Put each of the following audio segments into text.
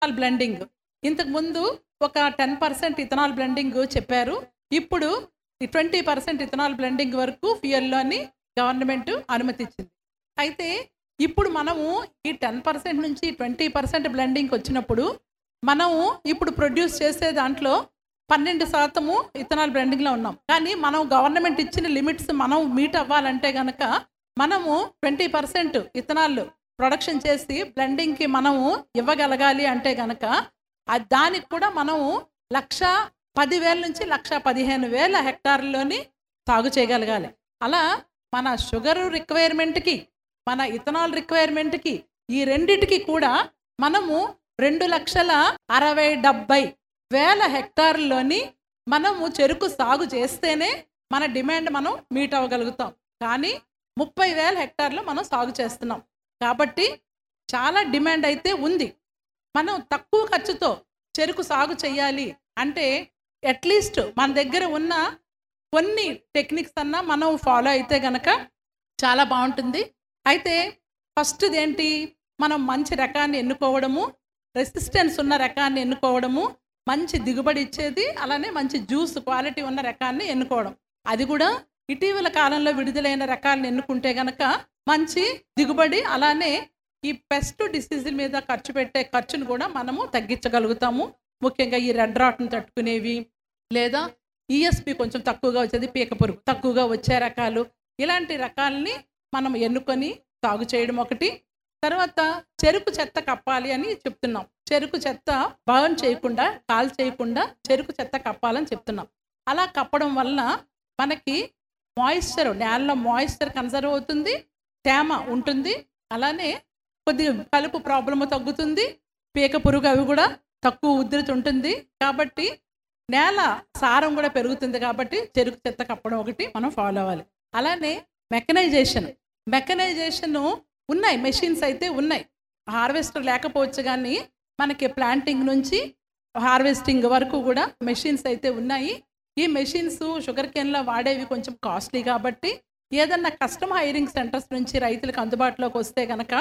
ethanol blending ఇంతకు ముందు ఒక టెన్ పర్సెంట్ ఇథనాల్ బ్లెండింగ్ చెప్పారు ఇప్పుడు ట్వంటీ పర్సెంట్ ఇథనాల్ బ్లెండింగ్ వరకు ఫ్యూయల్లోని గవర్నమెంట్ అనుమతి ఇచ్చింది అయితే ఇప్పుడు మనము ఈ టెన్ పర్సెంట్ నుంచి ట్వంటీ పర్సెంట్ బ్లెండింగ్ వచ్చినప్పుడు మనము ఇప్పుడు ప్రొడ్యూస్ చేసే దాంట్లో పన్నెండు శాతము ఇథనాల్ బ్లెండింగ్లో ఉన్నాం కానీ మనం గవర్నమెంట్ ఇచ్చిన లిమిట్స్ మనం మీట్ అవ్వాలంటే కనుక మనము ట్వంటీ పర్సెంట్ ఇథనాల్ ప్రొడక్షన్ చేసి బ్లెండింగ్కి మనము ఇవ్వగలగాలి అంటే కనుక అది దానికి కూడా మనము లక్ష పదివేల నుంచి లక్ష పదిహేను వేల హెక్టార్లోని సాగు చేయగలగాలి అలా మన షుగర్ రిక్వైర్మెంట్కి మన ఇథనాల్ రిక్వైర్మెంట్కి ఈ రెండిటికి కూడా మనము రెండు లక్షల అరవై డెబ్బై వేల హెక్టార్లోని మనము చెరుకు సాగు చేస్తేనే మన డిమాండ్ మనం మీట్ అవ్వగలుగుతాం కానీ ముప్పై వేల హెక్టార్లు మనం సాగు చేస్తున్నాం కాబట్టి చాలా డిమాండ్ అయితే ఉంది మనం తక్కువ ఖర్చుతో చెరుకు సాగు చేయాలి అంటే అట్లీస్ట్ మన దగ్గర ఉన్న కొన్ని టెక్నిక్స్ అన్నా మనం ఫాలో అయితే గనక చాలా బాగుంటుంది అయితే ఫస్ట్ది ఏంటి మనం మంచి రకాన్ని ఎన్నుకోవడము రెసిస్టెన్స్ ఉన్న రకాన్ని ఎన్నుకోవడము మంచి దిగుబడి ఇచ్చేది అలానే మంచి జ్యూస్ క్వాలిటీ ఉన్న రకాన్ని ఎన్నుకోవడం అది కూడా ఇటీవల కాలంలో విడుదలైన రకాలను ఎన్నుకుంటే గనక మంచి దిగుబడి అలానే ఈ పెస్ట్ డిసీజుల మీద ఖర్చు పెట్టే ఖర్చును కూడా మనము తగ్గించగలుగుతాము ముఖ్యంగా ఈ రెడ్ రాట్ను తట్టుకునేవి లేదా ఈఎస్పి కొంచెం తక్కువగా వచ్చేది పీక పురుగు తక్కువగా వచ్చే రకాలు ఇలాంటి రకాలని మనం ఎన్నుకొని సాగు చేయడం ఒకటి తర్వాత చెరుకు చెత్త కప్పాలి అని చెప్తున్నాం చెరుకు చెత్త బర్న్ చేయకుండా కాల్ చేయకుండా చెరుకు చెత్త కప్పాలని చెప్తున్నాం అలా కప్పడం వలన మనకి మాయిశ్చర్ నేలలో మాయిశ్చర్ కన్సర్వ్ అవుతుంది తేమ ఉంటుంది అలానే కొద్దిగా కలుపు ప్రాబ్లము తగ్గుతుంది పీక పురుగు అవి కూడా తక్కువ ఉధృతి ఉంటుంది కాబట్టి నేల సారం కూడా పెరుగుతుంది కాబట్టి చెరుకు చెత్త కప్పడం ఒకటి మనం ఫాలో అవ్వాలి అలానే మెకనైజేషన్ మెకనైజేషన్ ఉన్నాయి మెషిన్స్ అయితే ఉన్నాయి హార్వెస్టర్ లేకపోవచ్చు కానీ మనకి ప్లాంటింగ్ నుంచి హార్వెస్టింగ్ వరకు కూడా మెషిన్స్ అయితే ఉన్నాయి ఈ మెషిన్స్ షుగర్ కేన్లో వాడేవి కొంచెం కాస్ట్లీ కాబట్టి ఏదన్నా కస్టమ్ హైరింగ్ సెంటర్స్ నుంచి రైతులకు అందుబాటులోకి వస్తే కనుక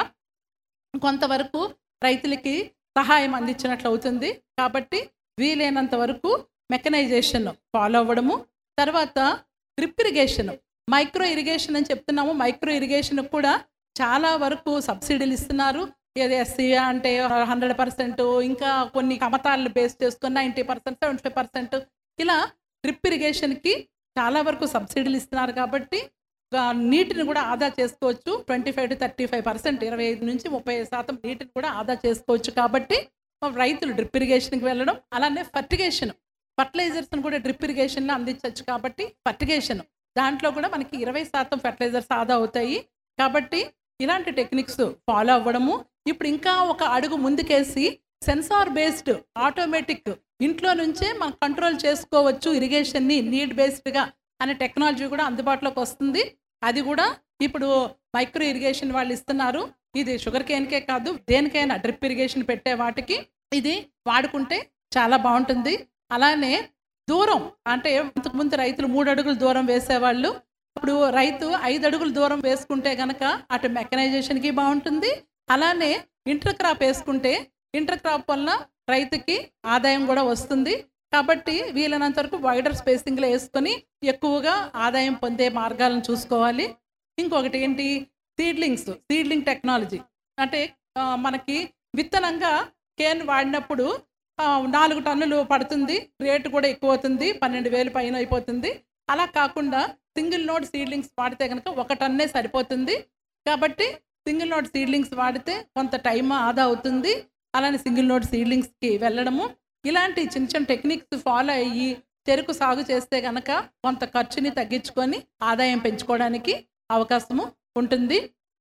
కొంతవరకు రైతులకి సహాయం అందించినట్లు అవుతుంది కాబట్టి వీలైనంత వరకు మెకనైజేషన్ ఫాలో అవ్వడము తర్వాత డ్రిప్ ఇరిగేషన్ మైక్రో ఇరిగేషన్ అని చెప్తున్నాము మైక్రో ఇరిగేషన్ కూడా చాలా వరకు సబ్సిడీలు ఇస్తున్నారు ఏది ఎస్సీ అంటే హండ్రెడ్ పర్సెంట్ ఇంకా కొన్ని కమతాలను బేస్ చేసుకుని ninety percent seventy five percent ఇలా డ్రిప్ ఇరిగేషన్కి చాలా వరకు సబ్సిడీలు ఇస్తున్నారు కాబట్టి ఆ, నీటిని కూడా ఆదా చేసుకోవచ్చు twenty five to thirty five percent ఇరవై ఐదు నుంచి ముప్పై ఐదు శాతం నీటిని కూడా ఆదా చేసుకోవచ్చు కాబట్టి రైతులు డ్రిప్ ఇరిగేషన్కి వెళ్ళడం అలానే ఫర్టిగేషన్ ఫర్టిలైజర్స్ని కూడా డ్రిప్ ఇరిగేషన్లో అందించవచ్చు కాబట్టి ఫర్టిగేషన్ దాంట్లో కూడా మనకి ఇరవై శాతం ఫర్టిలైజర్స్ ఆదా అవుతాయి కాబట్టి ఇలాంటి టెక్నిక్స్ ఫాలో అవ్వడము ఇప్పుడు ఇంకా ఒక అడుగు ముందుకేసి సెన్సార్ బేస్డ్ ఆటోమేటిక్ ఇంట్లో నుంచే మనం కంట్రోల్ చేసుకోవచ్చు ఇరిగేషన్ని నీడ్ బేస్డ్గా అనే టెక్నాలజీ కూడా అందుబాటులోకి వస్తుంది అది కూడా ఇప్పుడు మైక్రో ఇరిగేషన్ వాళ్ళు ఇస్తున్నారు ఇది షుగర్ కేన్కే కాదు దేనికైనా డ్రిప్ ఇరిగేషన్ పెట్టే వాటికి ఇది వాడుకుంటే చాలా బాగుంటుంది అలానే దూరం అంటే ఇంతకుముందు రైతులు మూడు అడుగులు దూరం వేసేవాళ్ళు ఇప్పుడు రైతు ఐదు అడుగులు దూరం వేసుకుంటే గనక అటు మెకనైజేషన్కి బాగుంటుంది అలానే ఇంటర్ క్రాప్ వేసుకుంటే ఇంటర్ క్రాప్ వలన రైతుకి ఆదాయం కూడా వస్తుంది కాబట్టి వీలైనంత వరకు వైడర్ స్పేసింగ్లో వేసుకొని ఎక్కువగా ఆదాయం పొందే మార్గాలను చూసుకోవాలి ఇంకొకటి ఏంటి సీడ్లింగ్స్ సీడ్లింగ్ టెక్నాలజీ అంటే ఆ, మనకి విత్తనంగా కేన్ వాడినప్పుడు ఆ, నాలుగు టన్నులు పడుతుంది రేటు కూడా ఎక్కువ అవుతుంది పన్నెండు వేలు పైన అయిపోతుంది అలా కాకుండా సింగిల్ నోడ్ సీడ్లింగ్స్ వాడితే కనుక ఒక టన్నే సరిపోతుంది కాబట్టి సింగిల్ నోడ్ సీడ్లింగ్స్ వాడితే కొంత టైం ఆదా అవుతుంది అలానే సింగిల్ నోడ్ సీడ్లింగ్స్కి వెళ్ళడము ఇలాంటి చిన్న చిన్న టెక్నిక్స్ ఫాలో అయ్యి చెరుకు సాగు చేస్తే కనుక కొంత ఖర్చుని తగ్గించుకొని ఆదాయం పెంచుకోవడానికి అవకాశము ఉంటుంది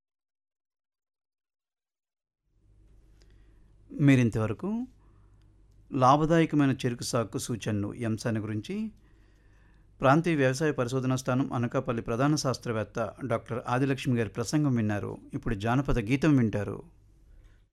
మీరింతవరకు లాభదాయకమైన చెరుకు సాగుకు సూచనలు ఈ అంశాన్ని గురించి ప్రాంతీయ వ్యవసాయ పరిశోధనా స్థానం అనకాపల్లి ప్రధాన శాస్త్రవేత్త డాక్టర్ ఆదిలక్ష్మి గారి ప్రసంగం విన్నారు ఇప్పుడు జానపద గీతం వింటారు